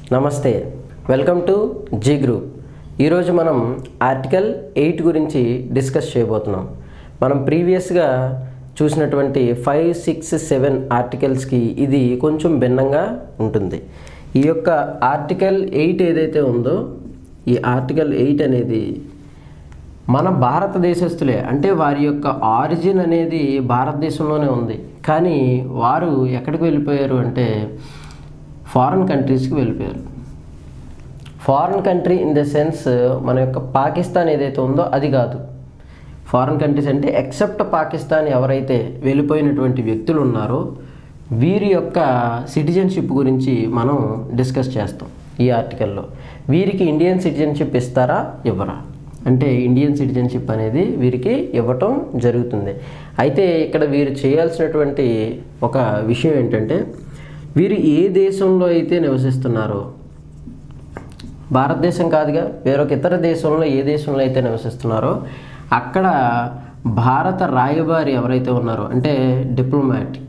నమస్తే welcome to G group ఈరోజు మనం ఆర్టికల్ ఎయిట్ గురించి డిస్కస్ చేయబోతున్నాం మనం ప్రీవియస్గా చూసినటువంటి ఫైవ్ సిక్స్ సెవెన్ ఆర్టికల్స్కి ఇది కొంచెం భిన్నంగా ఉంటుంది ఈ యొక్క ఆర్టికల్ ఎయిట్ ఏదైతే ఉందో ఈ ఆర్టికల్ ఎయిట్ అనేది మన భారతదేశస్తులే అంటే వారి యొక్క ఆరిజిన్ అనేది భారతదేశంలోనే ఉంది కానీ వారు ఎక్కడికి వెళ్ళిపోయారు అంటే ఫారిన్ కంట్రీస్కి వెళ్ళిపోయారు foreign country in the sense మన యొక్క పాకిస్తాన్ ఏదైతే ఉందో అది కాదు ఫారిన్ కంట్రీస్ అంటే ఎక్సెప్ట్ పాకిస్తాన్ ఎవరైతే వెళ్ళిపోయినటువంటి వ్యక్తులు ఉన్నారో వీరి యొక్క సిటిజన్షిప్ గురించి మనం డిస్కస్ చేస్తాం ఈ ఆర్టికల్లో వీరికి ఇండియన్ సిటిజన్షిప్ ఇస్తారా ఇవ్వరా అంటే ఇండియన్ సిటిజన్షిప్ అనేది వీరికి ఇవ్వటం జరుగుతుంది అయితే ఇక్కడ వీరు చేయాల్సినటువంటి ఒక విషయం ఏంటంటే వీరు ఏ దేశంలో అయితే నివసిస్తున్నారో భారతదేశం కాదుగా వేరొక ఇతర దేశంలో ఏ దేశంలో అయితే నివసిస్తున్నారో అక్కడ భారత రాయబారి ఎవరైతే ఉన్నారో అంటే డిప్లొమాట్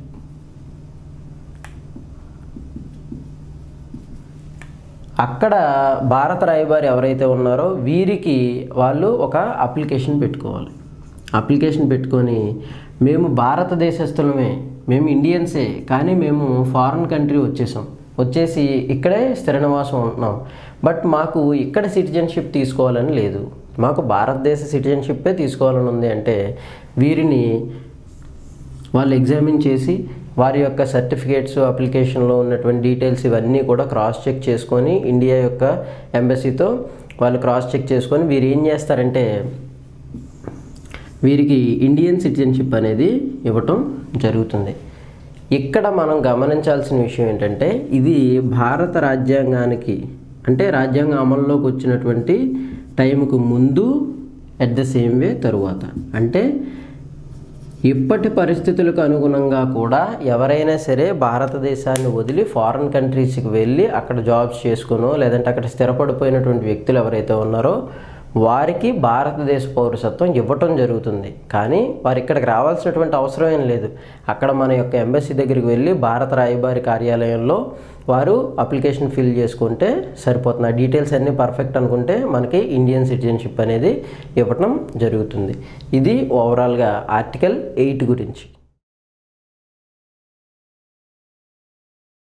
అక్కడ భారత రాయబారి ఎవరైతే ఉన్నారో వీరికి వాళ్ళు ఒక అప్లికేషన్ పెట్టుకోవాలి అప్లికేషన్ పెట్టుకొని మేము భారతదేశస్తులమే మేము ఇండియన్సే కానీ మేము ఫారిన్ కంట్రీ వచ్చేసాం వచ్చేసి ఇక్కడే స్థిర నివాసం ఉంటున్నాం బట్ మాకు ఇక్కడ సిటిజన్షిప్ తీసుకోవాలని లేదు మాకు భారతదేశ సిటిజన్షిప్పే తీసుకోవాలని ఉంది అంటే వీరిని వాళ్ళు ఎగ్జామిన్ చేసి వారి యొక్క సర్టిఫికేట్స్ అప్లికేషన్లో ఉన్నటువంటి డీటెయిల్స్ ఇవన్నీ కూడా క్రాస్ చెక్ చేసుకొని ఇండియా యొక్క ఎంబసీతో వాళ్ళు క్రాస్ చెక్ చేసుకొని వీరు ఏం చేస్తారంటే వీరికి ఇండియన్ సిటిజన్షిప్ అనేది ఇవ్వటం జరుగుతుంది ఇక్కడ మనం గమనించాల్సిన విషయం ఏంటంటే ఇది భారత రాజ్యాంగానికి అంటే రాజ్యాంగం అమల్లోకి వచ్చినటువంటి టైంకు ముందు అట్ ద సేమ్ వే తరువాత అంటే ఇప్పటి పరిస్థితులకు అనుగుణంగా కూడా ఎవరైనా సరే భారతదేశాన్ని వదిలి ఫారిన్ కంట్రీస్కి వెళ్ళి అక్కడ జాబ్స్ చేసుకునో లేదంటే అక్కడ స్థిరపడిపోయినటువంటి వ్యక్తులు ఎవరైతే ఉన్నారో వారికి భారతదేశ పౌరసత్వం ఇవ్వటం జరుగుతుంది కానీ వారు ఇక్కడికి రావాల్సినటువంటి అవసరం ఏం లేదు అక్కడ మన యొక్క ఎంబసీ దగ్గరికి వెళ్ళి భారత రాయబారి కార్యాలయంలో వారు అప్లికేషన్ ఫిల్ చేసుకుంటే సరిపోతుంది ఆ డీటెయిల్స్ అన్నీ పర్ఫెక్ట్ అనుకుంటే మనకి ఇండియన్ సిటిజన్షిప్ అనేది ఇవ్వటం జరుగుతుంది ఇది ఓవరాల్గా ఆర్టికల్ ఎయిట్ గురించి